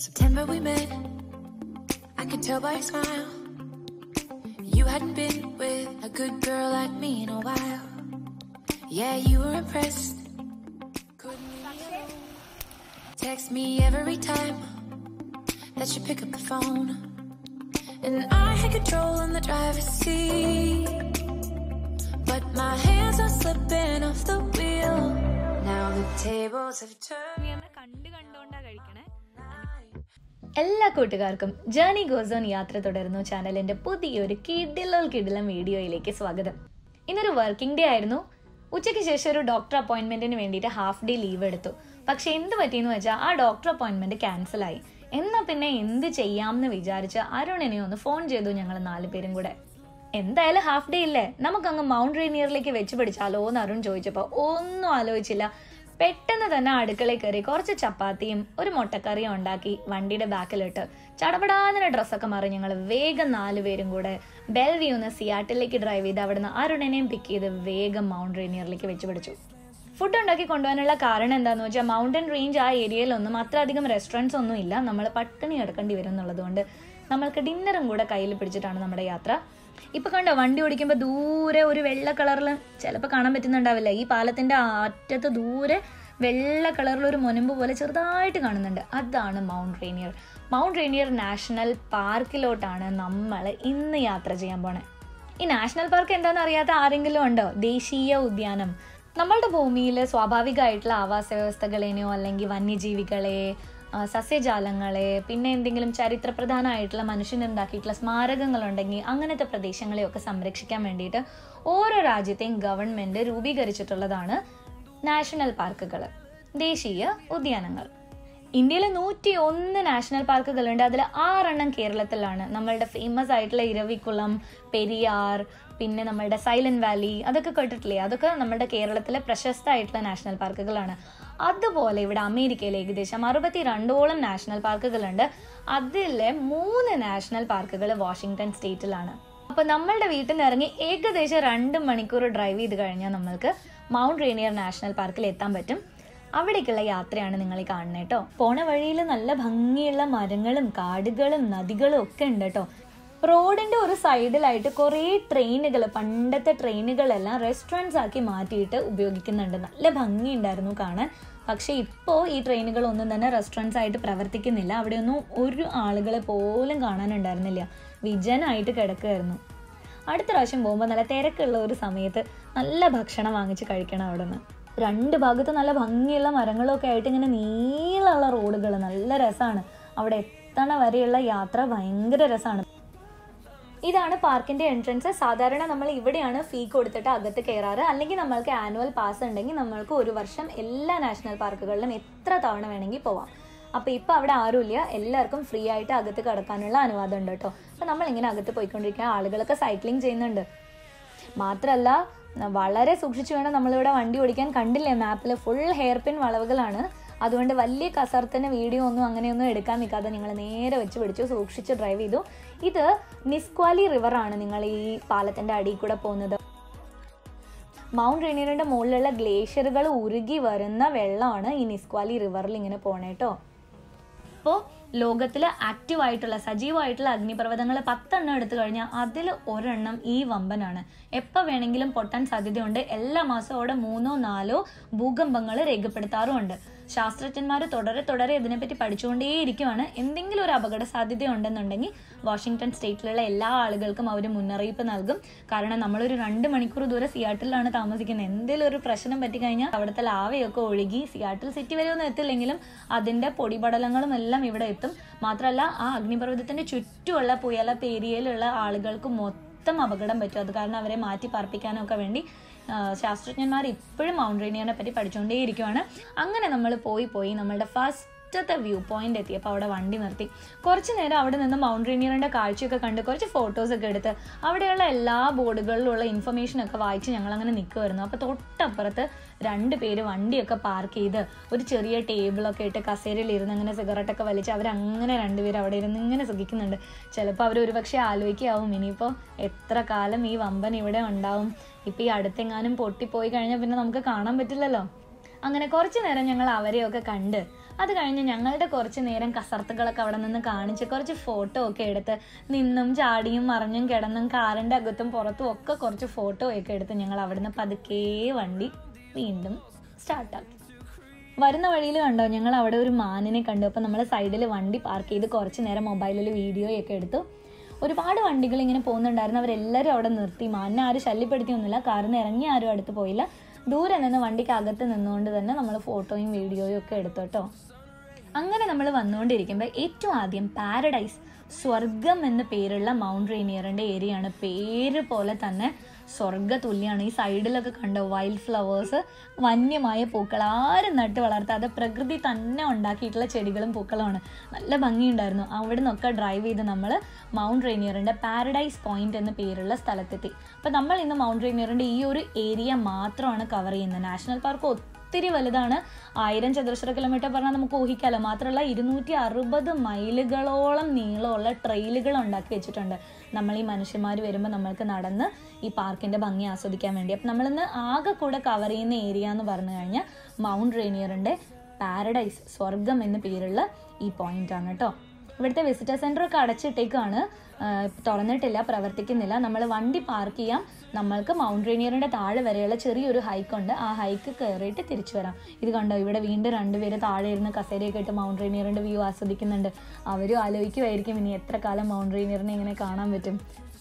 September we met. I could tell by your smile. You hadn't been with a good girl like me in a while. Yeah, you were impressed. Couldn't leave me alone. Text me every time that you pick up the phone. And I had control in the driver's seat. But my hands are slipping off the wheel. Now the tables have turned. നമ്മൾ കണ്ട് കണ്ടോണ്ടാ കഴിക്കണേ എല്ലാ കൂട്ടുകാർക്കും journey goes on യാത്ര തുടരുന്നു ചാനലിന്റെ പുതിയൊരു കിഡിലൽ കിഡിലം വീഡിയോയിലേക്ക് സ്വാഗതം ഇന്നൊരു വർക്കിംഗ് ഡേ ആയിരുന്നു ഉച്ചയ്ക്ക് ശേഷം ഒരു ഡോക്ടർ അപ്പോയിന്റ്മെന്റിന് വേണ്ടിയിട്ട് ഹാഫ് ഡേ ലീവ് എടുത്തു പക്ഷെ എന്ത് പറ്റിയെന്ന് വെച്ചാൽ ആ ഡോക്ടർ അപ്പോയിന്റ്മെന്റ് ക്യാൻസൽ ആയി എന്നാ പിന്നെ എന്ത് ചെയ്യാമെന്ന് വിചാരിച്ച് അരുണിനെ ഒന്ന് ഫോൺ ചെയ്തു ഞങ്ങൾ നാല് പേരും കൂടെ എന്തായാലും ഹാഫ് ഡേ ഇല്ലേ നമുക്കങ്ങ് മൗണ്ട് റേനിയറിലേക്ക് വെച്ച് പിടിച്ചാലോ എന്ന് അരുൺ ചോദിച്ചപ്പോൾ ഒന്നും ആലോചിച്ചില്ല പെട്ടെന്ന് തന്നെ അടുക്കളയിൽ കയറി കുറച്ച് ചപ്പാത്തിയും ഒരു മുട്ടക്കറിയും ഉണ്ടാക്കി വണ്ടിയുടെ ബാക്കിലിട്ട് ചടപടാന്നിന് ഡ്രസ്സൊക്കെ മാറി ഞങ്ങൾ വേഗം നാലുപേരും കൂടെ ബെൽവ്യൂന്ന് സിയാട്ടിലേക്ക് ഡ്രൈവ് ചെയ്ത് അവിടുന്ന് അരുണിനെയും പിക്ക് ചെയ്ത് വേഗം മൗണ്ട് റേനിയറിലേക്ക് വെച്ച് പിടിച്ചു ഫുഡ് ഉണ്ടാക്കി കൊണ്ടുപോകാനുള്ള കാരണം എന്താന്ന് വെച്ചാൽ മൗണ്ടൻ റേഞ്ച് ആ ഏരിയയിലൊന്നും അത്ര അധികം റെസ്റ്റോറൻറ്റ്സ് ഒന്നും ഇല്ല നമ്മൾ പട്ടിണി കിടക്കേണ്ടി വരും എന്നുള്ളതുകൊണ്ട് നമ്മൾക്ക് ഡിന്നറും കൂടെ കയ്യിൽ പിടിച്ചിട്ടാണ് നമ്മുടെ യാത്ര ഇപ്പൊ കണ്ടോ വണ്ടി ഓടിക്കുമ്പോൾ ദൂരെ ഒരു വെള്ള കളറിൽ ചിലപ്പോൾ കാണാൻ പറ്റുന്നുണ്ടാവില്ല ഈ പാലത്തിന്റെ അറ്റത്ത് ദൂരെ വെള്ള കളറിൽ ഒരു മുനമ്പ് പോലെ ചെറുതായിട്ട് കാണുന്നുണ്ട് അതാണ് Mount Rainier Mount Rainier National പാർക്കിലോട്ടാണ് നമ്മൾ ഇന്ന് യാത്ര ചെയ്യാൻ പോണേ ഈ നാഷണൽ പാർക്ക് എന്താണെന്ന് അറിയാത്ത ആരെങ്കിലും ഉണ്ടോ ദേശീയ ഉദ്യാനം നമ്മളുടെ ഭൂമിയിൽ സ്വാഭാവികമായിട്ടുള്ള ആവാസ വ്യവസ്ഥകളെയോ അല്ലെങ്കിൽ വന്യജീവികളെ ആ, സസ്യജാലങ്ങളെ പിന്നെ എന്തെങ്കിലും ചരിത്രപ്രധാനമായിട്ടുള്ള മനുഷ്യനുണ്ടാക്കിയിട്ടുള്ള സ്മാരകങ്ങളുണ്ടെങ്കിൽ അങ്ങനത്തെ പ്രദേശങ്ങളെയൊക്കെ സംരക്ഷിക്കാൻ വേണ്ടിയിട്ട് ഓരോ രാജ്യത്തെയും ഗവൺമെന്റ് രൂപീകരിച്ചിട്ടുള്ളതാണ് നാഷണൽ പാർക്കുകൾ ദേശീയ ഉദ്യാനങ്ങൾ ഇന്ത്യയിൽ നൂറ്റി ഒന്ന് നാഷണൽ പാർക്കുകളുണ്ട് അതിൽ ആറെണ്ണം കേരളത്തിലാണ് നമ്മളുടെ ഫേമസ് ആയിട്ടുള്ള ഇരവിക്കുളം പെരിയാർ പിന്നെ നമ്മളുടെ സൈലന്റ് വാലി അതൊക്കെ കേട്ടിട്ടില്ലേ അതൊക്കെ നമ്മുടെ കേരളത്തിലെ പ്രശസ്തമായിട്ടുള്ള നാഷണൽ പാർക്കുകളാണ് അതുപോലെ ഇവിടെ അമേരിക്കയിൽ ഏകദേശം അറുപത്തി രണ്ടോളം നാഷണൽ പാർക്കുകളുണ്ട് അതിലെ മൂന്ന് നാഷണൽ പാർക്കുകൾ വാഷിങ്ടൺ സ്റ്റേറ്റിലാണ് അപ്പൊ നമ്മളുടെ വീട്ടിൽ നിന്ന് ഇറങ്ങി ഏകദേശം രണ്ട് മണിക്കൂർ ഡ്രൈവ് ചെയ്ത് കഴിഞ്ഞാൽ നമ്മൾക്ക് മൗണ്ട് റേനിയർ നാഷണൽ പാർക്കിൽ എത്താൻ പറ്റും അവിടേക്കുള്ള യാത്രയാണ് നിങ്ങൾ ഈ കാണുന്നത് കേട്ടോ പോണ വഴിയിൽ നല്ല ഭംഗിയുള്ള മരങ്ങളും കാടുകളും നദികളും ഒക്കെ ഉണ്ട് കേട്ടോ റോഡിന്റെ ഒരു സൈഡിലായിട്ട് കുറേ ട്രെയിനുകൾ പണ്ടത്തെ ട്രെയിനുകളെല്ലാം റെസ്റ്റോറൻറ്റ്സ് ആക്കി മാറ്റിയിട്ട് ഉപയോഗിക്കുന്നുണ്ട് നല്ല ഭംഗിയുണ്ടായിരുന്നു കാണാൻ പക്ഷേ ഇപ്പോൾ ഈ ട്രെയിനുകളൊന്നും തന്നെ റെസ്റ്റോറൻറ്റ്സ് ആയിട്ട് പ്രവർത്തിക്കുന്നില്ല അവിടെയൊന്നും ഒരു ആളുകളെ പോലും കാണാനുണ്ടായിരുന്നില്ല വിജനായിട്ട് കിടക്കുമായിരുന്നു അടുത്ത പ്രാവശ്യം പോകുമ്പോൾ നല്ല തിരക്കുള്ള ഒരു സമയത്ത് നല്ല ഭക്ഷണം വാങ്ങിച്ച് കഴിക്കണം അവിടെ നിന്ന് രണ്ട് ഭാഗത്ത് നല്ല ഭംഗിയുള്ള മരങ്ങളൊക്കെ ആയിട്ട് ഇങ്ങനെ നീളമുള്ള റോഡുകൾ നല്ല രസമാണ് അവിടെ എത്തണ വരെയുള്ള യാത്ര ഭയങ്കര രസമാണ് ഇതാണ് പാർക്കിന്റെ എൻട്രൻസ് സാധാരണ നമ്മൾ ഇവിടെയാണ് ഫീ കൊടുത്തിട്ട് അകത്ത് കയറാറ് അല്ലെങ്കിൽ നമ്മൾക്ക് ആനുവൽ പാസ് ഉണ്ടെങ്കിൽ നമ്മൾക്ക് ഒരു വർഷം എല്ലാ നാഷണൽ പാർക്കുകളിലും എത്ര തവണ വേണമെങ്കിൽ പോവാം അപ്പോൾ ഇപ്പോൾ അവിടെ ആരുമില്ല എല്ലാവർക്കും ഫ്രീ ആയിട്ട് അകത്ത് കടക്കാനുള്ള അനുവാദം ഉണ്ട് കേട്ടോ അപ്പോൾ നമ്മളിങ്ങനെ അകത്ത് പോയിക്കൊണ്ടിരിക്കുന്ന ആളുകളൊക്കെ സൈക്ലിംഗ് ചെയ്യുന്നുണ്ട് മാത്രമല്ല വളരെ സൂക്ഷിച്ചു വേണം നമ്മളിവിടെ വണ്ടി ഓടിക്കാൻ കണ്ടില്ലേ മാപ്പിൽ ഫുൾ ഹെയർ പിൻ വളവുകളാണ് അതുകൊണ്ട് വലിയ കസർത്തിന് വീഡിയോ ഒന്നും അങ്ങനെയൊന്നും എടുക്കാൻ നിൽക്കാതെ നിങ്ങൾ നേരെ വെച്ച് പിടിച്ചു സൂക്ഷിച്ച് ഡ്രൈവ് ചെയ്തു ഇത് നിസ്ക്വാലി റിവർ ആണ് നിങ്ങൾ ഈ പാലത്തിന്റെ അടിയിൽ കൂടെ പോകുന്നത് മൗണ്ട് റേനിയറിന്റെ മുകളിലുള്ള ഗ്ലേഷ്യറുകൾ ഉരുകി വരുന്ന വെള്ളമാണ് ഈ നിസ്ക്വാലി റിവറിൽ ഇങ്ങനെ പോണേട്ടോ ഇപ്പോൾ ലോകത്തിൽ ആക്റ്റീവ് ആയിട്ടുള്ള സജീവമായിട്ടുള്ള അഗ്നിപർവ്വതങ്ങൾ പത്തെണ്ണം എടുത്തു കഴിഞ്ഞാൽ അതിൽ ഒരെണ്ണം ഈ വമ്പനാണ് എപ്പോൾ വേണമെങ്കിലും പൊട്ടാൻ സാധ്യതയുണ്ട് എല്ലാ മാസവും അവിടെ മൂന്നോ നാലോ ഭൂകമ്പങ്ങൾ രേഖപ്പെടുത്താറുമുണ്ട് ശാസ്ത്രജ്ഞന്മാർ തുടരെ തുടരെ ഇതിനെപ്പറ്റി പഠിച്ചുകൊണ്ടേയിരിക്കുവാണ് എന്തെങ്കിലും ഒരു അപകട സാധ്യത ഉണ്ടെന്നുണ്ടെങ്കിൽ വാഷിങ്ടൺ സ്റ്റേറ്റിലുള്ള എല്ലാ ആളുകൾക്കും അവർ മുന്നറിയിപ്പ് നൽകും കാരണം നമ്മളൊരു രണ്ട് മണിക്കൂർ ദൂരെ സിയാട്ടിലാണ് താമസിക്കുന്നത് എന്തെങ്കിലും ഒരു പ്രശ്നം പറ്റിക്കഴിഞ്ഞാൽ അവിടുത്തെ ലാവയൊക്കെ ഒഴുകി സിയാട്ടിൽ സിറ്റി വരെ ഒന്നും എത്തില്ലെങ്കിലും അതിന്റെ പൊടിപടലങ്ങളും എല്ലാം ഇവിടെ എത്തും മാത്രമല്ല ആ അഗ്നിപർവ്വതത്തിന്റെ ചുറ്റുമുള്ള പുയല ഏരിയയിലുള്ള ആളുകൾക്ക് മൊത്തം അപകടം പറ്റും അത് കാരണം അവരെ മാറ്റി പാർപ്പിക്കാനൊക്കെ വേണ്ടി ആ, ശാസ്ത്രജ്ഞന്മാർ ഇപ്പോഴും മൗണ്ട് റേനിയറിനെ പറ്റി പഠിച്ചുകൊണ്ടേയിരിക്കുവാണ് അങ്ങനെ നമ്മൾ പോയി പോയി നമ്മളുടെ ഫസ്റ്റത്തെ വ്യൂ പോയിന്റ് എത്തിയപ്പോൾ അവിടെ വണ്ടി നിർത്തി കുറച്ച് നേരം അവിടെ നിന്ന് മൗണ്ട് റേനിയറിന്റെ കാഴ്ചയൊക്കെ കണ്ട് കുറച്ച് ഫോട്ടോസൊക്കെ എടുത്ത് അവിടെയുള്ള എല്ലാ ബോർഡുകളിലുള്ള ഇൻഫർമേഷൻ ഒക്കെ വായിച്ച് ഞങ്ങൾ അങ്ങനെ നിൽക്കുമായിരുന്നു അപ്പോൾ തൊട്ടപ്പുറത്ത് രണ്ട് പേര് വണ്ടിയൊക്കെ പാർക്ക് ചെയ്ത് ഒരു ചെറിയ ടേബിളൊക്കെ ഇട്ട് കസേരയിൽ ഇരുന്ന് അങ്ങനെ സിഗരറ്റൊക്കെ വലിച്ച് അവരങ്ങനെ രണ്ടുപേരും അവിടെ ഇരുന്ന് ഇങ്ങനെ സുഖിക്കുന്നുണ്ട് ചിലപ്പോൾ അവർ ഒരുപക്ഷെ ആലോചിക്കാവും ഇനിയിപ്പോൾ എത്ര കാലം ഈ വമ്പൻ ഇവിടെ ഉണ്ടാവും ഇപ്പം ഈ അടുത്തെങ്ങാനും പൊട്ടിപ്പോയി കഴിഞ്ഞാൽ പിന്നെ നമുക്ക് കാണാൻ പറ്റില്ലല്ലോ അങ്ങനെ കുറച്ച് നേരം ഞങ്ങൾ അവരെയൊക്കെ കണ്ട് അത് കഴിഞ്ഞ് ഞങ്ങളുടെ കുറച്ച് നേരം കസർത്തുകളൊക്കെ അവിടെ നിന്ന് കാണിച്ച് കുറച്ച് ഫോട്ടോ ഒക്കെ എടുത്ത് നിന്നും ചാടിയും മറിഞ്ഞും കിടന്നും കാറിൻ്റെ അകത്തും പുറത്തും ഒക്കെ കുറച്ച് ഫോട്ടോ ഒക്കെ എടുത്ത് ഞങ്ങൾ അവിടുന്ന് പതുക്കെ വണ്ടി വീണ്ടും സ്റ്റാർട്ടാക്കി വരുന്ന വഴിയിൽ കണ്ടോ ഞങ്ങൾ അവിടെ ഒരു മാനിനെ കണ്ടു അപ്പോൾ നമ്മൾ സൈഡിൽ വണ്ടി പാർക്ക് ചെയ്ത് കുറച്ച് നേരം മൊബൈലിൽ വീഡിയോ ഒക്കെ എടുത്തു ഒരുപാട് വണ്ടികൾ ഇങ്ങനെ പോകുന്നുണ്ടായിരുന്നു അവരെല്ലാവരും അവിടെ നിർത്തി മാനിനെ ആരും ശല്യപ്പെടുത്തിയൊന്നുമില്ല കാറിൽ നിന്ന് ഇറങ്ങി ആരും അടുത്ത് പോയില്ല ദൂരെ നിന്ന് വണ്ടിക്ക് അകത്ത് നിന്നുകൊണ്ട് തന്നെ നമ്മൾ ഫോട്ടോയും വീഡിയോയും ഒക്കെ എടുത്തു കേട്ടോ അങ്ങനെ നമ്മൾ വന്നുകൊണ്ടിരിക്കുമ്പോൾ ഏറ്റവും ആദ്യം പാരഡൈസ് സ്വർഗം എന്ന പേരുള്ള മൗണ്ട് റേനിയറിൻ്റെ ഏരിയയാണ് പേര് പോലെ തന്നെ സ്വർഗ തുല്യമാണ് ഈ സൈഡിലൊക്കെ കണ്ടോ വൈൽഡ് ഫ്ലവേഴ്സ് വന്യമായ പൂക്കൾ ആരും നട്ട് വളർത്താതെ പ്രകൃതി തന്നെ ഉണ്ടാക്കിയിട്ടുള്ള ചെടികളും പൂക്കളുമാണ് നല്ല ഭംഗിയുണ്ടായിരുന്നു അവിടെ നിന്നൊക്കെ ഡ്രൈവ് ചെയ്ത് നമ്മൾ മൗണ്ട് റേനിയറിൻ്റെ പാരഡൈസ് പോയിന്റ് എന്ന പേരുള്ള സ്ഥലത്തെത്തി അപ്പോൾ നമ്മൾ ഇന്ന് മൗണ്ട് റേനിയറിൻ്റെ ഈ ഒരു ഏരിയ മാത്രമാണ് കവർ ചെയ്യുന്നത് നാഷണൽ പാർക്ക് ഒത്തിരി വലുതാണ് ആയിരം ചതുരശ്ര കിലോമീറ്റർ പറഞ്ഞാൽ നമുക്ക് ഊഹിക്കാമല്ലോ മാത്രമല്ല ഇരുന്നൂറ്റി അറുപത് മൈലുകളോളം നീളമുള്ള ട്രെയിലുകൾ ഉണ്ടാക്കി വെച്ചിട്ടുണ്ട് നമ്മൾ ഈ മനുഷ്യന്മാർ വരുമ്പോൾ നമ്മൾക്ക് നടന്ന് ഈ പാർക്കിൻ്റെ ഭംഗി ആസ്വദിക്കാൻ വേണ്ടി അപ്പം നമ്മളിന്ന് ആകെ കൂടെ കവർ ചെയ്യുന്ന ഏരിയ എന്ന് പറഞ്ഞു കഴിഞ്ഞാൽ മൗണ്ട് റേനിയറിൻ്റെ പാരഡൈസ് സ്വർഗം എന്ന പേരുള്ള ഈ പോയിന്റ് ആണ് കേട്ടോ ഇവിടുത്തെ വിസിറ്റർ സെൻ്റർ ഒക്കെ അടച്ചിട്ടേക്കാണ് ആഹ് തുറന്നിട്ടില്ല പ്രവർത്തിക്കുന്നില്ല നമ്മൾ വണ്ടി പാർക്ക് ചെയ്യാം നമ്മൾക്ക് മൗണ്ട് റേനിയറിൻ്റെ താഴെ വരെയുള്ള ചെറിയൊരു ഹൈക്ക് ഉണ്ട് ആ ഹൈക്ക് കയറിയിട്ട് തിരിച്ചു വരാം ഇത് കണ്ടോ ഇവിടെ വീണ്ടും രണ്ടുപേര് താഴെ ഇരുന്ന് കസേരയൊക്കെ ഇട്ട് മൗണ്ട് റേനിയറിൻ്റെ വ്യൂ ആസ്വദിക്കുന്നുണ്ട് അവരും ആലോചിക്കുമായിരിക്കും ഇനി എത്ര കാലം മൗണ്ട് റേനിയറിനെ ഇങ്ങനെ കാണാൻ പറ്റും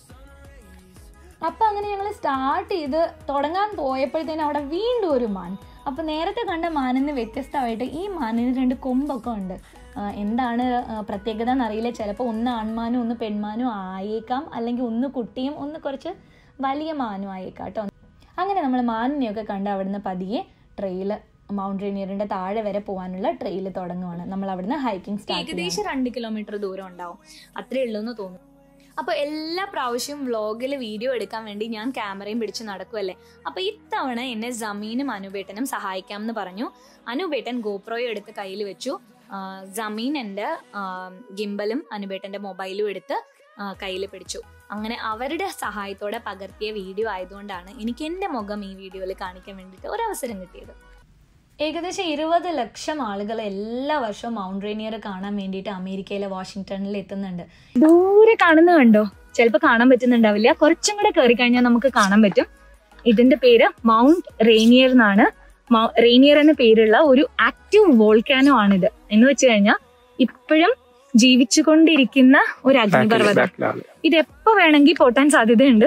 അപ്പം അങ്ങനെ ഞങ്ങൾ സ്റ്റാർട്ട് ചെയ്ത് തുടങ്ങാൻ പോയപ്പോഴത്തേനും അവിടെ വീണ്ടും ഒരു മാൻ അപ്പം നേരത്തെ കണ്ട മാനിൽ നിന്ന് വ്യത്യസ്തമായിട്ട് ഈ മാനിന് രണ്ട് കൊമ്പൊക്കെ ഉണ്ട് ആ, എന്താണ് ആ, പ്രത്യേകത എന്നറിയില്ല ചിലപ്പോൾ ഒന്ന് ആൺമാനും ഒന്ന് പെൺമാനും ആയേക്കാം അല്ലെങ്കിൽ ഒന്ന് കുട്ടിയും ഒന്ന് കുറച്ച് വലിയ മാനും ആയേക്കാം കേട്ടോ അങ്ങനെ നമ്മൾ മാനിനെയൊക്കെ കണ്ട് അവിടുന്ന് പതിയെ ട്രെയില് മൗണ്ട് റേനിയറിന്റെ താഴെ വരെ പോകാനുള്ള ട്രെയിൽ തുടങ്ങുവാണ് നമ്മൾ അവിടുന്ന് ഹൈക്കിംഗ് സ്റ്റാർട്ട് ഏകദേശം രണ്ട് കിലോമീറ്റർ ദൂരം ഉണ്ടാവും അത്രേ ഉള്ളൂ എന്ന് തോന്നുന്നു അപ്പോൾ എല്ലാ പ്രാവശ്യവും വ്ളോഗിൽ വീഡിയോ എടുക്കാൻ വേണ്ടി ഞാൻ ക്യാമറയും പിടിച്ച് നടക്കുമല്ലേ അപ്പോൾ ഇത്തവണ എന്നെ ജമീനും അനുബേട്ടനും സഹായിക്കാം എന്ന് പറഞ്ഞു അനുബേട്ടൻ ഗോപ്രോയും എടുത്ത് കയ്യിൽ വെച്ചു ആ, ജമീൻ എൻ്റെ ഗിംബലും അനുബേട്ടൻ്റെ മൊബൈലും എടുത്ത് കയ്യിൽ പിടിച്ചു അങ്ങനെ അവരുടെ സഹായത്തോടെ പകർത്തിയ വീഡിയോ ആയതുകൊണ്ടാണ് എനിക്ക് എൻ്റെ മുഖം ഈ വീഡിയോയിൽ കാണിക്കാൻ വേണ്ടിയിട്ട് ഒരവസരം കിട്ടിയത് ഏകദേശം ഇരുപത് ലക്ഷം ആളുകൾ എല്ലാ വർഷവും മൗണ്ട് റേനിയർ കാണാൻ വേണ്ടിയിട്ട് അമേരിക്കയിലെ വാഷിങ്ടണിൽ എത്തുന്നുണ്ട് ദൂരെ കാണുന്ന കണ്ടോ ചിലപ്പോൾ കാണാൻ പറ്റുന്നുണ്ടാവില്ല കുറച്ചും കൂടെ കയറി കഴിഞ്ഞാൽ നമുക്ക് കാണാൻ പറ്റും ഇതിന്റെ പേര് മൗണ്ട് റേനിയർ എന്നാണ് മൗ- റേനിയർ എന്ന പേരുള്ള ഒരു ആക്റ്റീവ് വോൾക്കാനോ ആണിത് എന്ന് വെച്ച് കഴിഞ്ഞാൽ ഇപ്പോഴും ജീവിച്ചുകൊണ്ടിരിക്കുന്ന ഒരു അഗ്നിപർവ്വതം ഇത് എപ്പോ വേണമെങ്കിൽ പൊട്ടാൻ സാധ്യതയുണ്ട്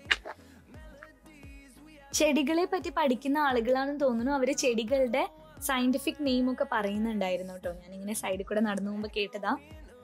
ചെടികളെ പറ്റി പഠിക്കുന്ന ആളുകളാണെന്ന് തോന്നുന്നു അവര് ചെടികളുടെ സയന്റിഫിക് നെയിം ഒക്കെ പറയുന്നുണ്ടായിരുന്നു കേട്ടോ ഞാനിങ്ങനെ സൈഡിൽ കൂടെ നടന്നു പോകുമ്പോ കേട്ടതാ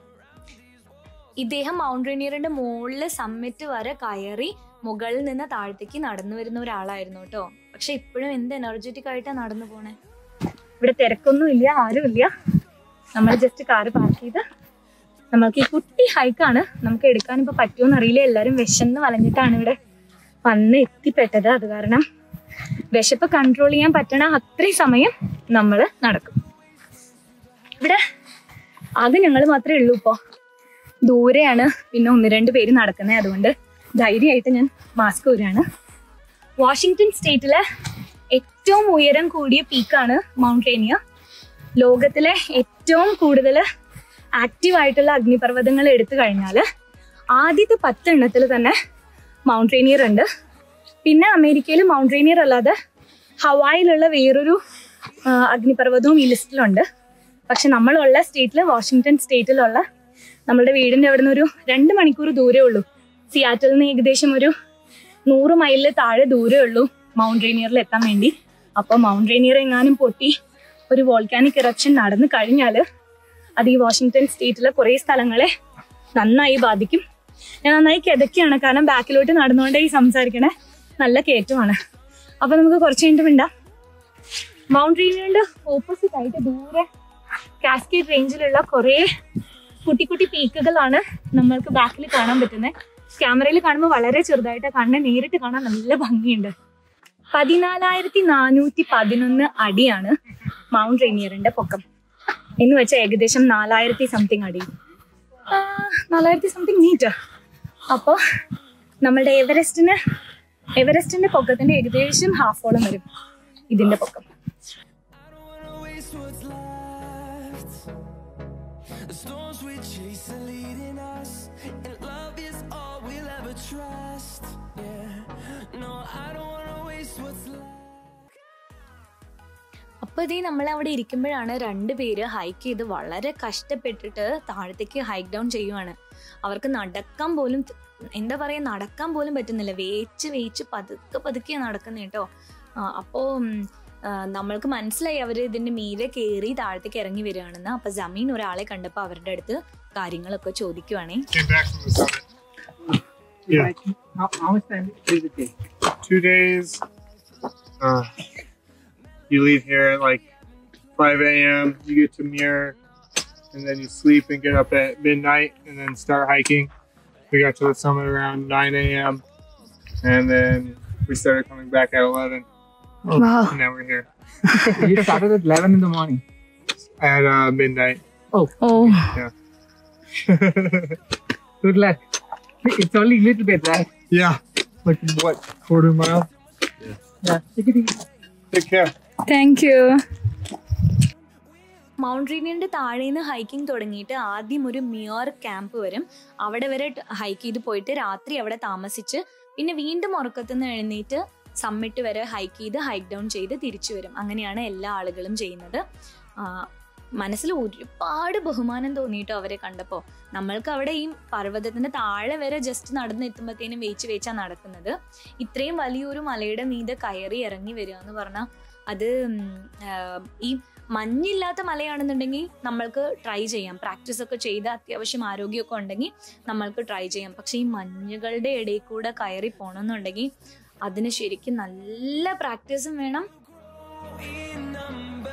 ഇദ്ദേഹം മൗണ്ട് റേനിയറിന്റെ മുകളില് സമ്മിറ്റ് വരെ കയറി മുകളിൽ നിന്ന് താഴത്തേക്ക് നടന്നു വരുന്ന ഒരാളായിരുന്നു കേട്ടോ പക്ഷെ ഇപ്പോഴും എന്ത് എനർജറ്റിക് ആയിട്ടാ നടന്നു പോണേ ഇവിടെ തിരക്കൊന്നും ഇല്ല ആരുമില്ല നമ്മൾ ജസ്റ്റ് കാറ് പാർക്ക് ചെയ്ത് നമ്മൾക്ക് ഈ കുട്ടി ഹൈക്കാണ് നമുക്ക് എടുക്കാൻ ഇപ്പൊ പറ്റുമോന്ന് അറിയില്ല എല്ലാരും വിശന്ന് വലഞ്ഞിട്ടാണ് ഇവിടെ വന്ന് എത്തിപ്പെട്ടത് അത് കാരണം വിശപ്പ് കൺട്രോൾ ചെയ്യാൻ പറ്റണ അത്രയും സമയം നമ്മൾ നടക്കും ഇവിടെ ആകെ ഞങ്ങൾ മാത്രമേ ഉള്ളൂ ഇപ്പോ ദൂരെയാണ് പിന്നെ ഒന്ന് രണ്ട് പേര് നടക്കുന്നത് അതുകൊണ്ട് ധൈര്യമായിട്ട് ഞാൻ മാസ്ക് ഊരാണ് വാഷിങ്ടൺ സ്റ്റേറ്റിലെ ഏറ്റവും ഉയരം കൂടിയ പീക്കാണ് മൗണ്ട് റേനിയ ലോകത്തിലെ ഏറ്റവും കൂടുതൽ ആക്റ്റീവ് ആയിട്ടുള്ള അഗ്നിപർവ്വതങ്ങൾ എടുത്തു കഴിഞ്ഞാൽ ആദ്യത്തെ പത്തെണ്ണത്തിൽ തന്നെ മൗണ്ട് റേനിയർ ഉണ്ട് പിന്നെ അമേരിക്കയിൽ മൗണ്ട് റേനിയർ അല്ലാതെ ഹവായിലുള്ള വേറൊരു ആ, അഗ്നിപർവ്വതവും ഈ ലിസ്റ്റിലുണ്ട് പക്ഷെ നമ്മളുള്ള സ്റ്റേറ്റിൽ വാഷിങ്ടൺ സ്റ്റേറ്റിലുള്ള നമ്മളുടെ വീടിൻ്റെ അവിടെ നിന്ന് ഒരു രണ്ട് മണിക്കൂർ ദൂരേ ഉള്ളൂ സിയാറ്റിൽ നിന്ന് ഏകദേശം ഒരു നൂറ് മൈലിൽ താഴെ ദൂരേ ഉള്ളൂ മൗണ്ട് റേനിയറിൽ എത്താൻ വേണ്ടി അപ്പോൾ മൗണ്ട് റേനിയർ എങ്ങാനും പൊട്ടി ഒരു വോൾക്കാനിക് ഇറപ്ഷൻ നടന്നു കഴിഞ്ഞാൽ അത് ഈ വാഷിങ്ടൺ സ്റ്റേറ്റിലെ കുറേ സ്ഥലങ്ങളെ നന്നായി ബാധിക്കും ഞാൻ നന്നായി കിതക്കുകയാണ് കാരണം ബാക്കിലോട്ട് നടന്നുകൊണ്ടേ ഈ സംസാരിക്കണേ നല്ല കയറ്റമാണ് അപ്പൊ നമുക്ക് കുറച്ച് കഴിഞ്ഞിട്ട് മിണ്ടാം മൗണ്ട് റേനിയറിന്റെ ഓപ്പോസിറ്റ് ആയിട്ട് ദൂരെ കാസ്കേഡ് റേഞ്ചിലുള്ള കുറേ കുട്ടി കുട്ടി പീക്കുകളാണ് നമ്മൾക്ക് ബാക്കിൽ കാണാൻ പറ്റുന്നത് ക്യാമറയിൽ കാണുമ്പോൾ വളരെ ചെറുതായിട്ട് കണ്ണ് നേരിട്ട് കാണാൻ നല്ല ഭംഗിയുണ്ട് പതിനാലായിരത്തി നാനൂറ്റി പതിനൊന്ന് അടിയാണ് മൗണ്ട് റേനിയറിന്റെ പൊക്കം എന്ന് വെച്ചാൽ ഏകദേശം നാലായിരത്തി സംതിങ് അടി ആ, നാലായിരത്തി സംതിങ് മീറ്റർ അപ്പോൾ നമ്മളുടെ എവറസ്റ്റിന് എവറസ്റ്റിന്റെ പൊക്കത്തിന്റെ ഏകദേശം ഹാഫോളം വരും ഇതിന്റെ പൊക്കം waste what's left. The storms we chase are leading us, and love is all we'll ever trust. Yeah, no, I don't wanna waste what's left. അപ്പോൾ ഇതേ നമ്മൾ അവിടെ ഇരിക്കുമ്പോഴാണ് രണ്ടുപേര് ഹൈക്ക് ചെയ്ത് വളരെ കഷ്ടപ്പെട്ടിട്ട് താഴത്തേക്ക് ഹൈക്ക് ഡൗൺ ചെയ്യുവാണ് അവർക്ക് നടക്കാൻ പോലും എന്താ പറയുക നടക്കാൻ പോലും പറ്റുന്നില്ല വേച്ച് വേച്ച് പതുക്കെ പതുക്കെ നടക്കുന്നത് കേട്ടോ അപ്പോൾ നമ്മൾക്ക് മനസ്സിലായി അവർ ഇതിൻ്റെ മീതെ കയറി താഴത്തേക്ക് ഇറങ്ങി വരികയാണെന്ന് അപ്പോൾ ജമീൻ ഒരാളെ കണ്ടപ്പോൾ അവരുടെ അടുത്ത് കാര്യങ്ങളൊക്കെ ചോദിക്കുവാണേ Came back from the summit. Yeah, Like, how, how much time does it take? two days. Uh, you leave here at like 5 a.m. You get to Muir, and then you sleep and get up at midnight, and then start hiking. We got to the summit around 9 a.m. and then we started coming back at 11, and now we're here you started at 11 in the morning. at uh, midnight. Oh Good luck. It's only a little bit, right? yeah, like what quarter mile? Yeah. Take it easy. Take care. Thank you Mount റീനിയന്റെ താഴേന്ന് hiking തുടങ്ങിയിട്ട് ആദ്യം ഒരു മിയോർ camp വരും അവിടെ വരെ hike ചെയ്ത് പോയിട്ട് രാത്രി അവിടെ താമസിച്ച് പിന്നെ വീണ്ടും ഉറക്കത്തുനിന്ന് എഴുന്നേറ്റ് സമ്മിറ്റ് വരെ ഹൈക്ക് ചെയ്ത് ഹൈക്ക് ഡൗൺ ചെയ്ത് തിരിച്ചു വരും അങ്ങനെയാണ് എല്ലാ ആളുകളും ചെയ്യുന്നത് ആ, മനസ്സിൽ ഒരുപാട് ബഹുമാനം തോന്നിയിട്ടോ അവരെ കണ്ടപ്പോൾ നമ്മൾക്ക് അവിടെ ഈ പർവ്വതത്തിന്റെ താഴെ വരെ ജസ്റ്റ് നടന്നെത്തുമ്പോഴത്തേനും വേച്ച് വേച്ചാ നടക്കുന്നത് ഇത്രയും വലിയൊരു മലയുടെ മീതെ കയറി ഇറങ്ങി വരിക എന്ന് പറഞ്ഞാൽ അത് ഉം, ആ, ഈ മഞ്ഞില്ലാത്ത മലയാണെന്നുണ്ടെങ്കിൽ നമ്മൾക്ക് ട്രൈ ചെയ്യാം പ്രാക്ടീസ് ഒക്കെ ചെയ്ത് അത്യാവശ്യം ആരോഗ്യമൊക്കെ ഉണ്ടെങ്കിൽ നമ്മൾക്ക് ട്രൈ ചെയ്യാം പക്ഷെ ഈ മഞ്ഞുകളുടെ ഇടയിൽ കൂടെ കയറി പോകണമെന്നുണ്ടെങ്കിൽ അതിന് ശരിക്കും നല്ല പ്രാക്ടീസും വേണം In number,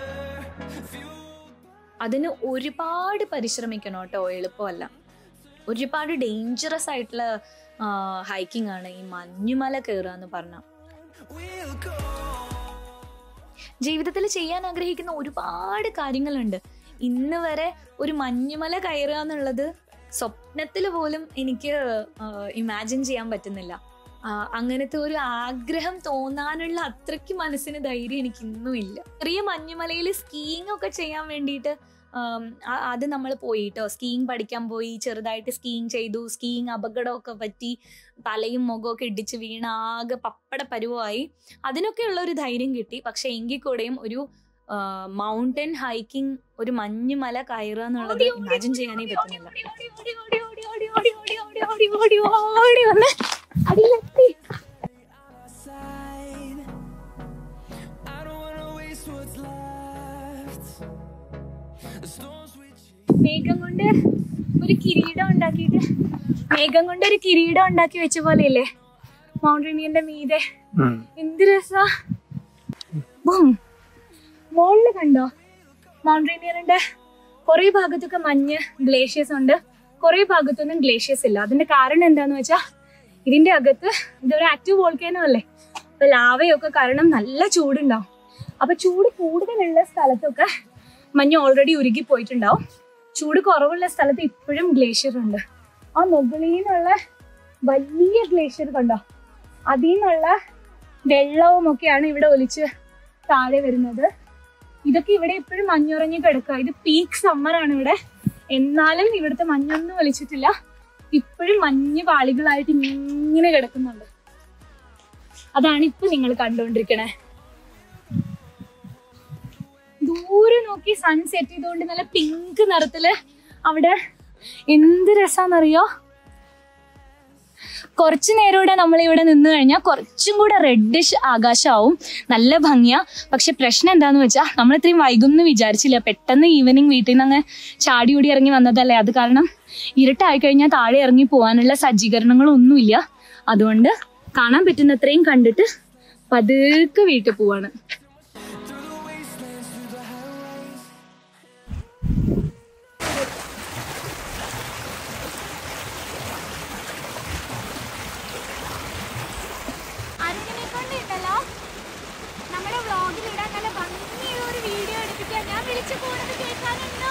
അതിന് ഒരുപാട് പരിശ്രമിക്കണം കേട്ടോ എളുപ്പമല്ല ഒരുപാട് ഡേഞ്ചറസ് ആയിട്ടുള്ള ഹൈക്കിംഗ് ആണ് ഈ മഞ്ഞുമല കയറുക എന്ന് പറഞ്ഞാൽ we'll go. ജീവിതത്തിൽ ചെയ്യാൻ ആഗ്രഹിക്കുന്ന ഒരുപാട് കാര്യങ്ങളുണ്ട് ഇന്ന് വരെ ഒരു മഞ്ഞുമല കയറുക എന്നുള്ളത് സ്വപ്നത്തിൽ പോലും എനിക്ക് ഇമാജിൻ ചെയ്യാൻ പറ്റുന്നില്ല ആ, അങ്ങനത്തെ ഒരു ആഗ്രഹം തോന്നാനുള്ള അത്രയ്ക്ക് മനസ്സിന് ധൈര്യം എനിക്ക് ഇന്നും ഇല്ല ചെറിയ മഞ്ഞുമലയിൽ സ്കീയിങ് ഒക്കെ ചെയ്യാൻ വേണ്ടിയിട്ട് ആം, ആ- അത് നമ്മൾ പോയിട്ടോ സ്കീയിങ് പഠിക്കാൻ പോയി ചെറുതായിട്ട് സ്കീയിങ് ചെയ്തു സ്കീയിങ് അപകടമൊക്കെ പറ്റി തലയും മുഖമൊക്കെ ഇടിച്ച് വീണ ആകെ പപ്പട പരുവമായി അതിനൊക്കെ ഉള്ള ഒരു ധൈര്യം കിട്ടി പക്ഷെ എങ്കിൽ കൂടെയും ഒരു മൗണ്ടൻ ഹൈക്കിംഗ് ഒരു മഞ്ഞുമല കയറുക എന്നുള്ളത് ഇമാജിൻ ചെയ്യാനേ പറ്റുന്നില്ല side. I don't wanna waste what's left. The storms we chase. മേഘം കൊണ്ട് ഒരു കിരീടം ഉണ്ടാക്കിയിട്ട് മേഘം കൊണ്ട് ഒരു കിരീടം ഉണ്ടാക്കി വെച്ച പോലെയല്ലേ മൗണ്ടനിയന്റെ മീതെ എന്ത് രസാ ബും. മോളില് കണ്ടോ മൗണ്ടനിയറിന്റെ കുറെ ഭാഗത്തൊക്കെ മഞ്ഞ് ഗ്ലേഷ്യേഴ്സ് ഉണ്ട് കുറെ ഭാഗത്തൊന്നും ഗ്ലേഷ്യേഴ്സ് ഇല്ല അതിന്റെ കാരണം എന്താന്ന് വെച്ചാ ഇതിന്റെ അകത്ത് ഇതൊരു ആക്റ്റീവ് വോൾക്കാനോ അല്ലേ അപ്പൊ ലാവയൊക്കെ കാരണം നല്ല ചൂടുണ്ടാവും അപ്പൊ ചൂട് കൂടുതലുള്ള സ്ഥലത്തൊക്കെ മഞ്ഞ് ഓൾറെഡി ഉരുകി പോയിട്ടുണ്ടാവും ചൂട് കുറവുള്ള സ്ഥലത്ത് ഇപ്പോഴും ഗ്ലേഷ്യർ ഉണ്ട് ആ മുകളിൽ നിന്നുള്ള വലിയ ഗ്ലേഷ്യർ കണ്ടോ അതിൽ നിന്നുള്ള വെള്ളവും ഒക്കെയാണ് ഇവിടെ ഒലിച്ച് താഴെ വരുന്നത് ഇതൊക്കെ ഇവിടെ ഇപ്പോഴും മഞ്ഞുറങ്ങി കിടക്കുക ഇത് പീക്ക് സമ്മറാണ് ഇവിടെ എന്നാലും ഇവിടുത്തെ മഞ്ഞൊന്നും ഒലിച്ചിട്ടില്ല ഇപ്പോഴും മഞ്ഞ് പാളികളായിട്ട് ഇങ്ങനെ കിടക്കുന്നുണ്ട് അതാണ് ഇപ്പൊ നിങ്ങൾ കണ്ടുകൊണ്ടിരിക്കണേ ദൂരെ നോക്കി സൺ സെറ്റ് ചെയ്തുകൊണ്ട് നല്ല പിങ്ക് നിറത്തില് അവിടെ എന്ത് രസാന്നറിയോ കുറച്ചു നേരം കൂടെ നമ്മൾ ഇവിടെ നിന്ന് കഴിഞ്ഞാൽ കുറച്ചും കൂടെ റെഡിഷ് ആകാശമാവും നല്ല ഭംഗിയാ പക്ഷെ പ്രശ്നം എന്താന്ന് വെച്ചാൽ നമ്മൾ ഇത്രയും വൈകുമെന്ന് വിചാരിച്ചില്ല പെട്ടെന്ന് ഈവനിങ് വീട്ടിൽ നിന്ന് അങ്ങ് ചാടി ഓടി ഇറങ്ങി വന്നതല്ലേ അത് കാരണം ഇരുട്ടായി കഴിഞ്ഞാൽ താഴെ ഇറങ്ങി പോകാനുള്ള സജ്ജീകരണങ്ങളൊന്നുമില്ല അതുകൊണ്ട് കാണാൻ പറ്റുന്നത്രയും കണ്ടിട്ട് പതുക്കെ വീട്ടിൽ പോവാണ് Through the wastelands, through the highways. അർജുനെ കൊണ്ടുണ്ടല്ലോ നമ്മുടെ വ്ളോഗിൽ ഇടാൻ നല്ല ഭംഗിയുള്ള ഒരു വീഡിയോ എടുപ്പിക്കാൻ ഞാൻ വിളിച്ചു പോകുന്നത് കേൾക്കാനുണ്ടോ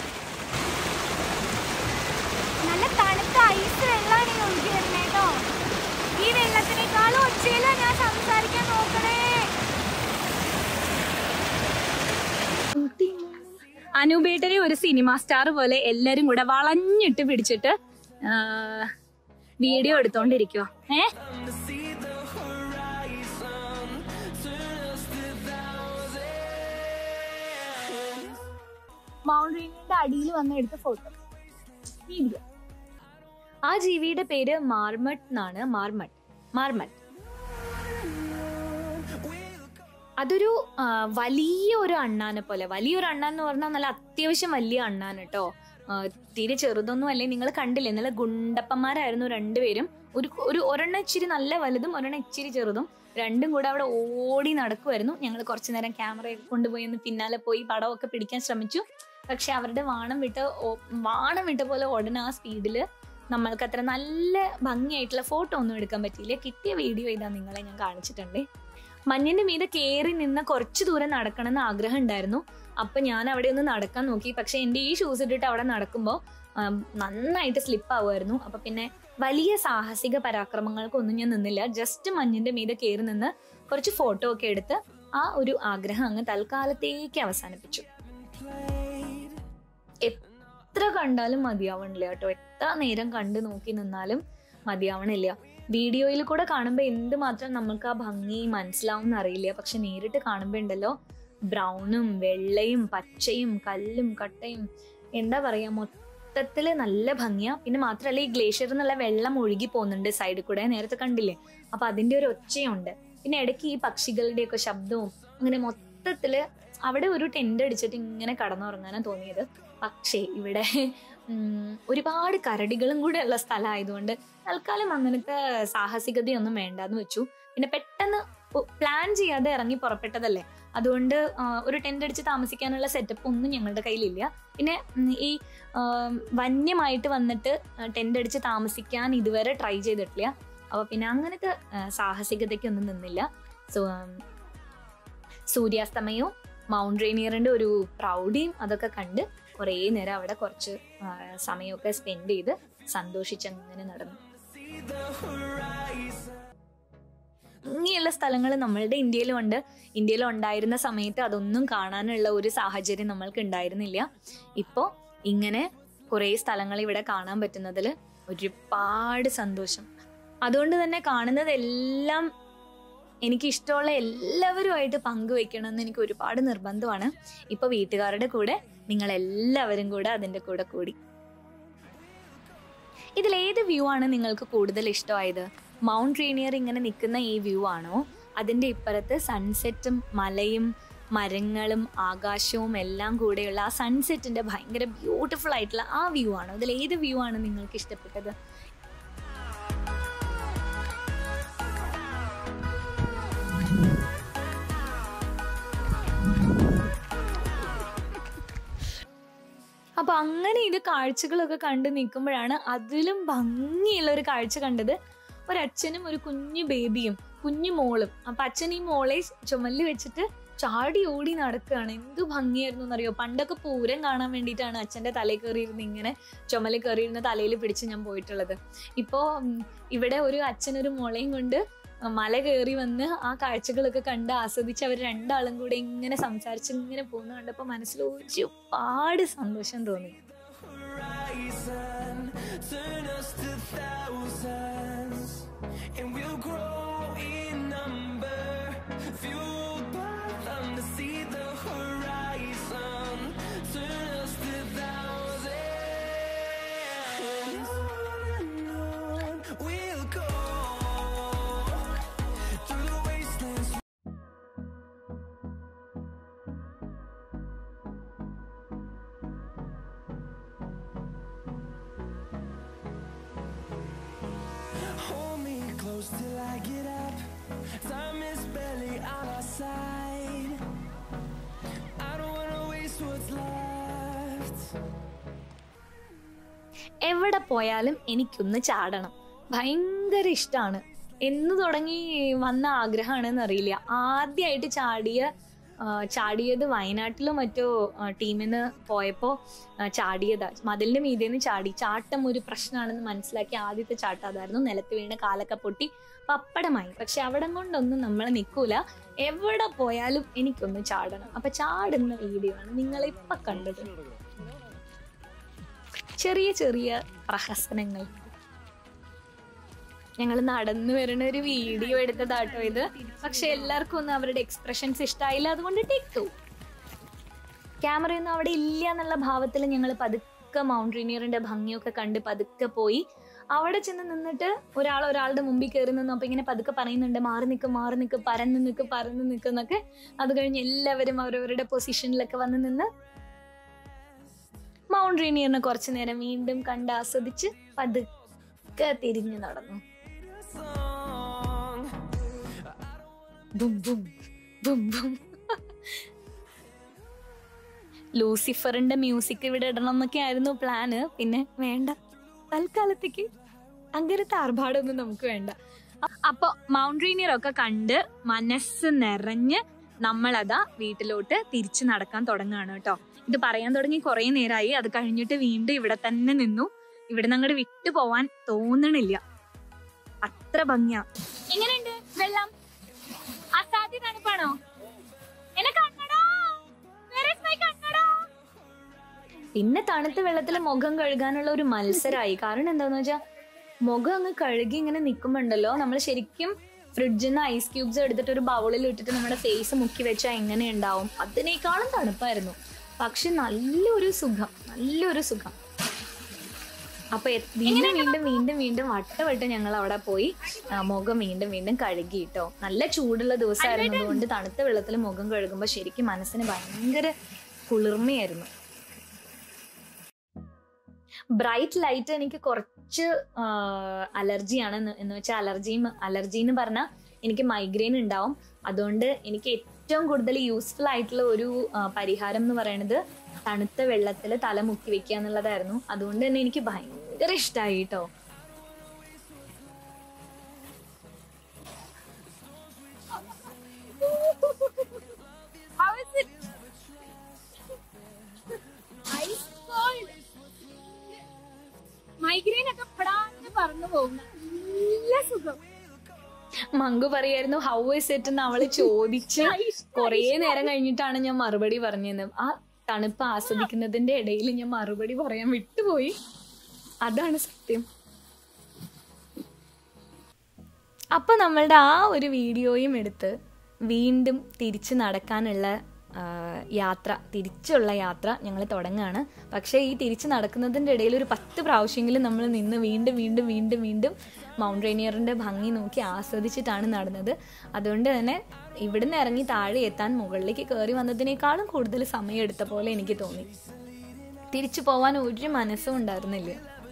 നല്ല തണുത്ത ഐസ് വെള്ളമാണ് ഈ ഒഴുകി വരുന്നത് കേട്ടോ ഈ വെള്ളത്തിനേക്കാളും ഒച്ചയില ഞാൻ സംസാരിക്കാൻ നോക്കണേ അനൂപേട്ടനെ ഒരു സിനിമ സ്റ്റാർ പോലെ എല്ലാരും കൂടെ വളഞ്ഞിട്ട് പിടിച്ചിട്ട് വീഡിയോ എടുത്തോണ്ടിരിക്കുക ഏ to see the horizon. Turn us to thousands. Mount റീനിയുടെ അടിയിൽ വന്ന് എടുത്ത ഫോട്ടോ വീഡിയോ ആ ജീവിയുടെ പേര് മാർമട്ട് എന്നാണ് മാർമട്ട് മാർമട്ട് അതൊരു ആ, വലിയ ഒരു അണ്ണാനെ പോലെ വലിയൊരു അണ്ണാൻ എന്ന് പറഞ്ഞാൽ നല്ല അത്യാവശ്യം വലിയ അണ്ണാൻ കേട്ടോ ആ, തീരെ ചെറുതൊന്നും അല്ലേ നിങ്ങൾ കണ്ടില്ലേ നല്ല ഗുണ്ടപ്പന്മാരായിരുന്നു രണ്ടുപേരും ഒരു ഒരു ഒരെണ്ണം ഇച്ചിരി നല്ല വലുതും ഒരെണ്ണം ഇച്ചിരി ചെറുതും രണ്ടും കൂടെ അവിടെ ഓടി നടക്കുമായിരുന്നു ഞങ്ങൾ കുറച്ചു നേരം ക്യാമറയൊക്കെ കൊണ്ടുപോയി ഒന്ന് പിന്നാലെ പോയി പടമൊക്കെ പിടിക്കാൻ ശ്രമിച്ചു പക്ഷെ അവരുടെ വാണം വിട്ട് ഓ- വാണം വിട്ട പോലെ ഓടുന്ന ആ സ്പീഡിൽ നമ്മൾക്ക് അത്ര നല്ല ഭംഗിയായിട്ടുള്ള ഫോട്ടോ ഒന്നും എടുക്കാൻ പറ്റിയില്ല കിട്ടിയ വീഡിയോ ഇതാ നിങ്ങളെ ഞാൻ കാണിച്ചിട്ടുണ്ട് മഞ്ഞിന്റെ മീതെ കയറി നിന്ന് കുറച്ച് ദൂരം നടക്കണം എന്ന് ആഗ്രഹം ഉണ്ടായിരുന്നു അപ്പൊ ഞാൻ അവിടെ ഒന്ന് നടക്കാൻ നോക്കി പക്ഷെ എന്റെ ഈ ഷൂസ് ഇട്ടിട്ട് അവിടെ നടക്കുമ്പോൾ നന്നായിട്ട് സ്ലിപ്പ് ആവുമായിരുന്നു അപ്പൊ പിന്നെ വലിയ സാഹസിക പരാക്രമങ്ങൾക്കൊന്നും ഞാൻ നിന്നില്ല ജസ്റ്റ് മഞ്ഞിന്റെ മീതെ കയറി നിന്ന് കുറച്ച് ഫോട്ടോ ഒക്കെ എടുത്ത് ആ ഒരു ആഗ്രഹം അങ്ങ് തൽക്കാലത്തേക്ക് അവസാനിപ്പിച്ചു എത്ര കണ്ടാലും മതിയാവണില്ല കേട്ടോ എത്ര നേരം കണ്ടു നോക്കി നിന്നാലും മതിയാവണില്ല വീഡിയോയിൽ കൂടെ കാണുമ്പോൾ എന്തുമാത്രം നമുക്ക് ആ ഭംഗി മനസ്സിലാവും എന്നറിയില്ല പക്ഷെ നേരിട്ട് കാണുമ്പോൾ ഉണ്ടല്ലോ ബ്രൗണും വെള്ളയും പച്ചയും കല്ലും കട്ടയും എന്താ പറയാ മൊത്തത്തില് നല്ല ഭംഗിയാ പിന്നെ മാത്രമല്ല ഈ ഗ്ലേഷ്യറിൽ നിന്നുള്ള വെള്ളം ഒഴുകി പോകുന്നുണ്ട് സൈഡിൽ കൂടെ നേരത്തെ കണ്ടില്ലേ അപ്പൊ അതിന്റെ ഒരു ഒച്ചയുണ്ട് പിന്നെ ഇടയ്ക്ക് ഈ പക്ഷികളുടെയൊക്കെ ശബ്ദവും അങ്ങനെ മൊത്തത്തില് അവിടെ ഒരു ടെന്റ് അടിച്ചിട്ട് ഇങ്ങനെ കടന്നുറങ്ങാനാണ് തോന്നിയത് പക്ഷേ ഇവിടെ ഉം, ഒരുപാട് കരടികളും കൂടെ ഉള്ള സ്ഥലമായതുകൊണ്ട് തൽക്കാലം അങ്ങനത്തെ സാഹസികതയൊന്നും വേണ്ടാന്ന് വെച്ചു പിന്നെ പെട്ടെന്ന് പ്ലാൻ ചെയ്യാതെ ഇറങ്ങി പുറപ്പെട്ടതല്ലേ അതുകൊണ്ട് ആ, ഒരു ടെന്റ് അടിച്ച് താമസിക്കാനുള്ള സെറ്റപ്പ് ഒന്നും ഞങ്ങളുടെ കയ്യിലില്ല പിന്നെ ഉം, ഈ ആ, വന്യമായിട്ട് വന്നിട്ട് ടെന്റ് അടിച്ച് താമസിക്കാൻ ഇതുവരെ ട്രൈ ചെയ്തിട്ടില്ല അപ്പൊ പിന്നെ അങ്ങനത്തെ ആ, സാഹസികതയ്ക്കൊന്നും നിന്നില്ല സോ സൂര്യാസ്തമയവും മൗണ്ട് റേനിയറിന്റെ ഒരു പ്രൗഢിയും അതൊക്കെ കണ്ട് കുറേ നേരം അവിടെ കുറച്ച് ആ, സമയമൊക്കെ സ്പെൻഡ് ചെയ്ത് സന്തോഷിച്ചങ്ങനെ നടന്നു See the horizon. ഇങ്ങനെയുള്ള സ്ഥലങ്ങൾ നമ്മളുടെ ഇന്ത്യയിലും ഉണ്ട് ഇന്ത്യയിൽ ഉണ്ടായിരുന്ന സമയത്ത് അതൊന്നും കാണാനുള്ള ഒരു സാഹചര്യം നമ്മൾക്ക് ഉണ്ടായിരുന്നില്ല ഇപ്പോൾ ഇങ്ങനെ കുറേ സ്ഥലങ്ങൾ ഇവിടെ കാണാൻ പറ്റുന്നതിൽ ഒരുപാട് സന്തോഷം അതുകൊണ്ട് തന്നെ കാണുന്നതെല്ലാം എനിക്ക് ഇഷ്ടമുള്ള എല്ലാവരുമായിട്ട് പങ്കുവെക്കണമെന്ന് എനിക്ക് ഒരുപാട് നിർബന്ധമാണ് ഇപ്പൊ വീട്ടുകാരുടെ കൂടെ നിങ്ങൾ എല്ലാവരും കൂടെ അതിന്റെ കൂടെ കൂടി ഇതിൽ ഏത് വ്യൂ ആണ് നിങ്ങൾക്ക് കൂടുതൽ ഇഷ്ടമായത് മൗണ്ട് റീനിയർ ഇങ്ങനെ നിൽക്കുന്ന ഈ വ്യൂ ആണോ അതിന്റെ ഇപ്പുറത്ത് സൺസെറ്റും മലയും മരങ്ങളും ആകാശവും എല്ലാം കൂടെയുള്ള ആ സൺസെറ്റിന്റെ ഭയങ്കര ബ്യൂട്ടിഫുൾ ആയിട്ടുള്ള ആ വ്യൂ ആണോ ഇതിൽ ഏത് വ്യൂ ആണ് നിങ്ങൾക്ക് ഇഷ്ടപ്പെട്ടത് അപ്പൊ അങ്ങനെ ഇത് കാഴ്ചകളൊക്കെ കണ്ട് നിൽക്കുമ്പോഴാണ് അതിലും ഭംഗിയുള്ള ഒരു കാഴ്ച കണ്ടത് ഒരച്ഛനും ഒരു കുഞ്ഞു ബേബിയും കുഞ്ഞു മോളും അപ്പൊ അച്ഛൻ ഈ മോളെ ചുമലിൽ വെച്ചിട്ട് ചാടി ഓടി നടക്കുകയാണ് എന്ത് ഭംഗിയായിരുന്നു എന്നറിയോ പണ്ടൊക്കെ പൂരം കാണാൻ വേണ്ടിയിട്ടാണ് അച്ഛന്റെ തലയിൽ കയറിയിരുന്ന് ഇങ്ങനെ ചുമലിൽ കയറിയിരുന്ന തലയിൽ പിടിച്ച് ഞാൻ പോയിട്ടുള്ളത് ഇപ്പോ ഉം, ഇവിടെ ഒരു അച്ഛനൊരു മോളെയും കൊണ്ട് മല കയറി വന്ന് ആ കാഴ്ചകളൊക്കെ കണ്ട് ആസ്വദിച്ച് അവർ രണ്ടാളും കൂടെ ഇങ്ങനെ സംസാരിച്ച് ഇങ്ങനെ പോകുന്ന കണ്ടപ്പോ മനസ്സിൽ ഒരുപാട് സന്തോഷം തോന്നി horizon. Turn us to thousands, and we'll grow in number. Fueled by them to see the horizon. Turn us to thousands. On and on we'll go through the wastelands. Hold me close till I get up. Time is barely on our side. I don't wanna waste what's left. എവിടെ പോയാലും എനിക്കൊന്ന് ചാടണം ഭയങ്കര ഇഷ്ടമാണ് എന്ന് തുടങ്ങി വന്ന ആഗ്രഹമാണെന്ന് അറിയില്ല ആദ്യമായിട്ട് ചാടിയ ആ, ചാടിയത് വയനാട്ടിലോ മറ്റോ ടീമിന് പോയപ്പോൾ ചാടിയതാ മതിലിന്റെ മീതേന്ന് ചാടി ചാട്ടം ഒരു പ്രശ്നമാണെന്ന് മനസ്സിലാക്കി ആദ്യത്തെ ചാട്ടം അതായിരുന്നു നിലത്ത് വീണ് കാലൊക്കെ പൊട്ടി പപ്പടമായി പക്ഷെ അവിടെ കൊണ്ടൊന്നും നമ്മൾ നിൽക്കൂല എവിടെ പോയാലും എനിക്കൊന്ന് ചാടണം അപ്പൊ ചാടുന്ന വീഡിയോ ആണ് നിങ്ങൾ ഇപ്പൊ കണ്ടത് ചെറിയ ചെറിയ പ്രഹസനങ്ങൾ ഞങ്ങൾ നടന്നു വരുന്ന ഒരു വീഡിയോ എടുത്തതാട്ടോ ഇത് പക്ഷെ എല്ലാവർക്കും ഒന്നും അവരുടെ എക്സ്പ്രഷൻസ് ഇഷ്ടമായില്ല അതുകൊണ്ട് ടിക്കു ക്യാമറയൊന്നും അവിടെ ഇല്ല എന്നുള്ള ഭാവത്തിൽ ഞങ്ങൾ പതുക്കെ മൗണ്ട് റീനിയറിന്റെ ഭംഗിയൊക്കെ കണ്ട് പതുക്കെ പോയി അവിടെ ചെന്ന് നിന്നിട്ട് ഒരാൾ ഒരാളുടെ മുമ്പിൽ കയറി നിന്നു അപ്പൊ ഇങ്ങനെ പതുക്കെ പറയുന്നുണ്ട് മാറി നിൽക്ക് മാറി നിൽക്ക് പരന്ന് നിൽക്ക് പരന്ന് നിൽക്കുന്നൊക്കെ അത് കഴിഞ്ഞ് എല്ലാവരും അവരവരുടെ പൊസിഷനിലൊക്കെ വന്ന് നിന്ന് മൗണ്ട് റീനിയറിനെ കുറച്ചു നേരം വീണ്ടും കണ്ട് ആസ്വദിച്ച് പതുക്കെ തിരിഞ്ഞു നടന്നു song. Boom boom boom boom ലൂസിഫറിന്റെ മ്യൂസിക് ഇവിടെ ഇടണം എന്നൊക്കെ ആയിരുന്നു പ്ലാന് പിന്നെ വേണ്ട തൽക്കാലത്തേക്ക് അങ്ങനത്തെ ആർഭാടമൊന്നും നമുക്ക് വേണ്ട അ- അപ്പൊ മൗണ്ട് റീനിയർ ഒക്കെ കണ്ട് മനസ്സ് നിറഞ്ഞ് നമ്മളതാ വീട്ടിലോട്ട് തിരിച്ചു നടക്കാൻ തുടങ്ങുകയാണ് കേട്ടോ ഇത് പറയാൻ തുടങ്ങി കുറെ നേരമായി അത് കഴിഞ്ഞിട്ട് വീണ്ടും ഇവിടെ തന്നെ നിന്നു ഇവിടെ അങ്ങോട്ട് വിട്ടു പോവാൻ തോന്നണില്ല അത്ര ഭംഗിയാ എങ്ങനെയുണ്ട് വെള്ളം അസാധ്യ തണുപ്പാണോ എന്നെ കണ്ണടാ Where is my കണ്ണട? പിന്നെ തണുത്ത വെള്ളത്തിൽ മുഖം കഴുകാനുള്ള ഒരു മത്സരമായി കാരണം എന്താന്ന് വെച്ചാൽ മുഖം അങ്ങ് കഴുകി ഇങ്ങനെ നിൽക്കുമ്പോണ്ടല്ലോ നമ്മൾ ശരിക്കും ഫ്രിഡ്ജിൽ നിന്ന് ഐസ് ക്യൂബ്സ് എടുത്തിട്ട് ഒരു ബൗളിൽ ഇട്ടിട്ട് നമ്മുടെ ഫേസ് മുക്കി വെച്ചാൽ എങ്ങനെ ഉണ്ടാവും അതിനേക്കാളും തണുപ്പായിരുന്നു പക്ഷെ നല്ലൊരു സുഖം നല്ലൊരു സുഖം അപ്പൊ എ- വീണ്ടും വീണ്ടും വീണ്ടും വീണ്ടും വട്ടവട്ടം ഞങ്ങൾ അവിടെ പോയി ആ, മുഖം വീണ്ടും വീണ്ടും കഴുകി കേട്ടോ നല്ല ചൂടുള്ള ദിവസമായിരുന്നു അതുകൊണ്ട് തണുത്ത വെള്ളത്തിൽ മുഖം കഴുകുമ്പോൾ ശരിക്കും മനസ്സിന് ഭയങ്കര കുളിർമയായിരുന്നു ബ്രൈറ്റ് ലൈറ്റ് എനിക്ക് കുറച്ച് അലർജിയാണ് എന്ന് വെച്ചാൽ അലർജിയും അലർജി എന്ന് പറഞ്ഞാൽ എനിക്ക് മൈഗ്രെയിൻ ഉണ്ടാവും അതുകൊണ്ട് എനിക്ക് ഏറ്റവും കൂടുതൽ യൂസ്ഫുൾ ആയിട്ടുള്ള ഒരു ആ, പരിഹാരം എന്ന് പറയുന്നത് തണുത്ത വെള്ളത്തിൽ തല മുക്കി വെക്കുക എന്നുള്ളതായിരുന്നു അതുകൊണ്ട് തന്നെ എനിക്ക് ഭയങ്കര ഇഷ്ടമായി കേട്ടോ How is it? Ice cold. Migraine ഒക്കെ പെടാണ്ട് പറന്നു പോകുന്ന നല്ല സുഖം മങ്കു പറയായിരുന്നു ഹൗ ഇസ് ഇറ്റ് എന്ന് അവള് ചോദിച്ച് കുറേ നേരം കഴിഞ്ഞിട്ടാണ് ഞാൻ മറുപടി പറഞ്ഞത് ആ തണുപ്പ് ആസ്വദിക്കുന്നതിന്റെ ഇടയിൽ ഞാൻ മറുപടി പറയാൻ വിട്ടുപോയി അതാണ് സത്യം അപ്പൊ നമ്മളുടെ ആ ഒരു വീഡിയോയും എടുത്ത് വീണ്ടും തിരിച്ചു നടക്കാനുള്ള ആ, യാത്ര തിരിച്ചുള്ള യാത്ര ഞങ്ങൾ തുടങ്ങുകയാണ് പക്ഷേ ഈ തിരിച്ചു നടക്കുന്നതിൻ്റെ ഇടയിൽ ഒരു പത്ത് പ്രാവശ്യമെങ്കിലും നമ്മൾ നിന്ന് വീണ്ടും വീണ്ടും വീണ്ടും വീണ്ടും മൗണ്ട് റേനിയറിൻ്റെ ഭംഗി നോക്കി ആസ്വദിച്ചിട്ടാണ് നടന്നത് അതുകൊണ്ട് തന്നെ ഇവിടുന്ന് ഇറങ്ങി താഴെ എത്താൻ മുകളിലേക്ക് കയറി വന്നതിനേക്കാളും കൂടുതൽ സമയം എടുത്ത പോലെ എനിക്ക് തോന്നി തിരിച്ചു പോവാൻ ഒരു മനസ്സും ഉണ്ടായിരുന്നില്ല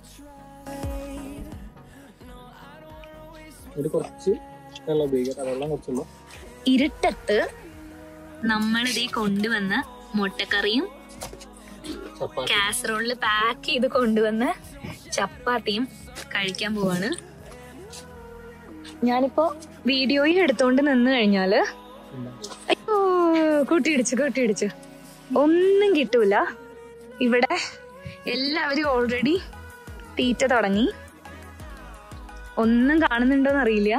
ഒരു കുറച്ച് വെള്ളം ഉപയോഗിക്കാം വെള്ളം കുറച്ചുള്ളൂ ഇരുട്ടത്ത് നമ്മളിതേ കൊണ്ടുവന്ന മുട്ടക്കറിയും ചപ്പാത്തി കാസറോളിൽ പാക്ക് ചെയ്ത് കൊണ്ടുവന്ന് ചപ്പാത്തിയും കഴിക്കാൻ പോവാണ് ഞാനിപ്പോ വീഡിയോയിൽ എടുത്തോണ്ട് നിന്ന് കഴിഞ്ഞാല് അയ്യോ കൂട്ടിയിടിച്ചു കൂട്ടിയിടിച്ചു ഒന്നും കിട്ടൂല ഇവിടെ എല്ലാവരും ഓൾറെഡി തീറ്റ തുടങ്ങി ഒന്നും കാണുന്നുണ്ടോന്ന് അറിയില്ല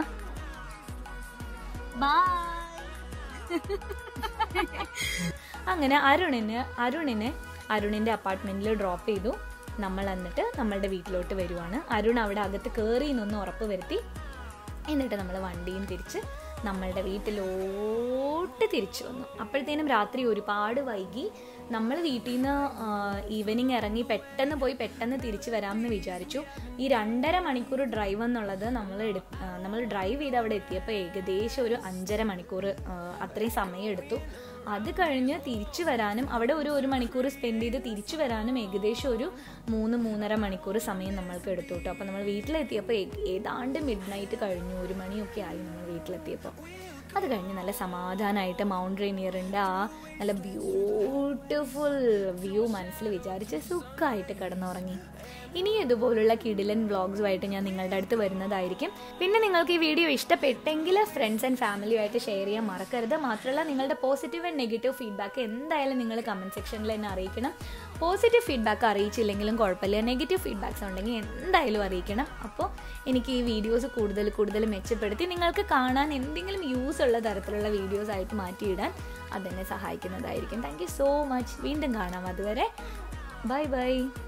അങ്ങനെ അരുണിന് അരുണിനെ അരുണിന്റെ അപ്പാർട്ട്മെന്റിൽ ഡ്രോപ്പ് ചെയ്തു നമ്മൾ എന്നിട്ട് നമ്മളുടെ വീട്ടിലോട്ട് വരുവാണ് അരുൺ അവിടെ അകത്ത് കയറി എന്നൊന്ന് ഉറപ്പ് വരുത്തി എന്നിട്ട് നമ്മൾ വണ്ടിയും തിരിച്ച് നമ്മളുടെ വീട്ടിലോട്ട് തിരിച്ചു വന്നു അപ്പോഴത്തേനും രാത്രി ഒരുപാട് വൈകി നമ്മൾ വീട്ടിൽ നിന്ന് ഈവനിങ് ഇറങ്ങി പെട്ടെന്ന് പോയി പെട്ടെന്ന് തിരിച്ചു വരാമെന്ന് വിചാരിച്ചു ഈ രണ്ടര മണിക്കൂർ ഡ്രൈവ് എന്നുള്ളത് നമ്മൾ എടു ആ, നമ്മൾ ഡ്രൈവ് ചെയ്ത് അവിടെ എത്തിയപ്പോൾ ഏകദേശം ഒരു അഞ്ചര മണിക്കൂർ ആ, അത്രയും സമയം എടുത്തു അത് കഴിഞ്ഞ് തിരിച്ചു വരാനും അവിടെ ഒരു ഒരു മണിക്കൂർ സ്പെൻഡ് ചെയ്ത് തിരിച്ചു വരാനും ഏകദേശം ഒരു മൂന്ന് മൂന്നര മണിക്കൂർ സമയം നമ്മൾക്ക് എടുത്തു കേട്ടോ അപ്പോൾ നമ്മൾ വീട്ടിലെത്തിയപ്പോൾ ഏ- ഏതാണ്ട് മിഡ് നൈറ്റ് കഴിഞ്ഞു ഒരു മണിയൊക്കെ ആയി നമ്മൾ വീട്ടിലെത്തിയപ്പോൾ അത് കഴിഞ്ഞ് നല്ല സമാധാനമായിട്ട് മൗണ്ട് റേനിയറിൻ്റെ ആ നല്ല ബ്യൂട്ടിഫുൾ വ്യൂ മനസ്സിൽ വിചാരിച്ച് സുഖമായിട്ട് കിടന്നുറങ്ങി ഇനിയും ഇതുപോലുള്ള കിടിലൻ വ്ളോഗ്സുമായിട്ട് ഞാൻ നിങ്ങളുടെ അടുത്ത് വരുന്നതായിരിക്കും പിന്നെ നിങ്ങൾക്ക് ഈ വീഡിയോ ഇഷ്ടപ്പെട്ടെങ്കിൽ ഫ്രണ്ട്സ് ആൻഡ് ഫാമിലിയുമായിട്ട് ഷെയർ ചെയ്യാൻ മറക്കരുത് മാത്രമല്ല നിങ്ങളുടെ പോസിറ്റീവ് ആൻഡ് നെഗറ്റീവ് ഫീഡ്ബാക്ക് എന്തായാലും നിങ്ങൾ കമൻറ്റ് സെക്ഷനിൽ എന്നെ അറിയിക്കണം പോസിറ്റീവ് ഫീഡ്ബാക്ക് അറിയിച്ചില്ലെങ്കിലും കുഴപ്പമില്ല നെഗറ്റീവ് ഫീഡ്ബാക്ക്സ് ഉണ്ടെങ്കിൽ എന്തായാലും അറിയിക്കണം അപ്പോൾ എനിക്ക് ഈ വീഡിയോസ് കൂടുതൽ കൂടുതൽ മെച്ചപ്പെടുത്തി നിങ്ങൾക്ക് കാണാൻ എന്തെങ്കിലും യൂസ് ഉള്ള തരത്തിലുള്ള വീഡിയോസ് ആയിട്ട് മാറ്റിയിടാൻ അതെന്നെ സഹായിക്കുന്നതായിരിക്കും താങ്ക് യു സോ മച്ച് വീണ്ടും കാണാം അതുവരെ ബൈ ബൈ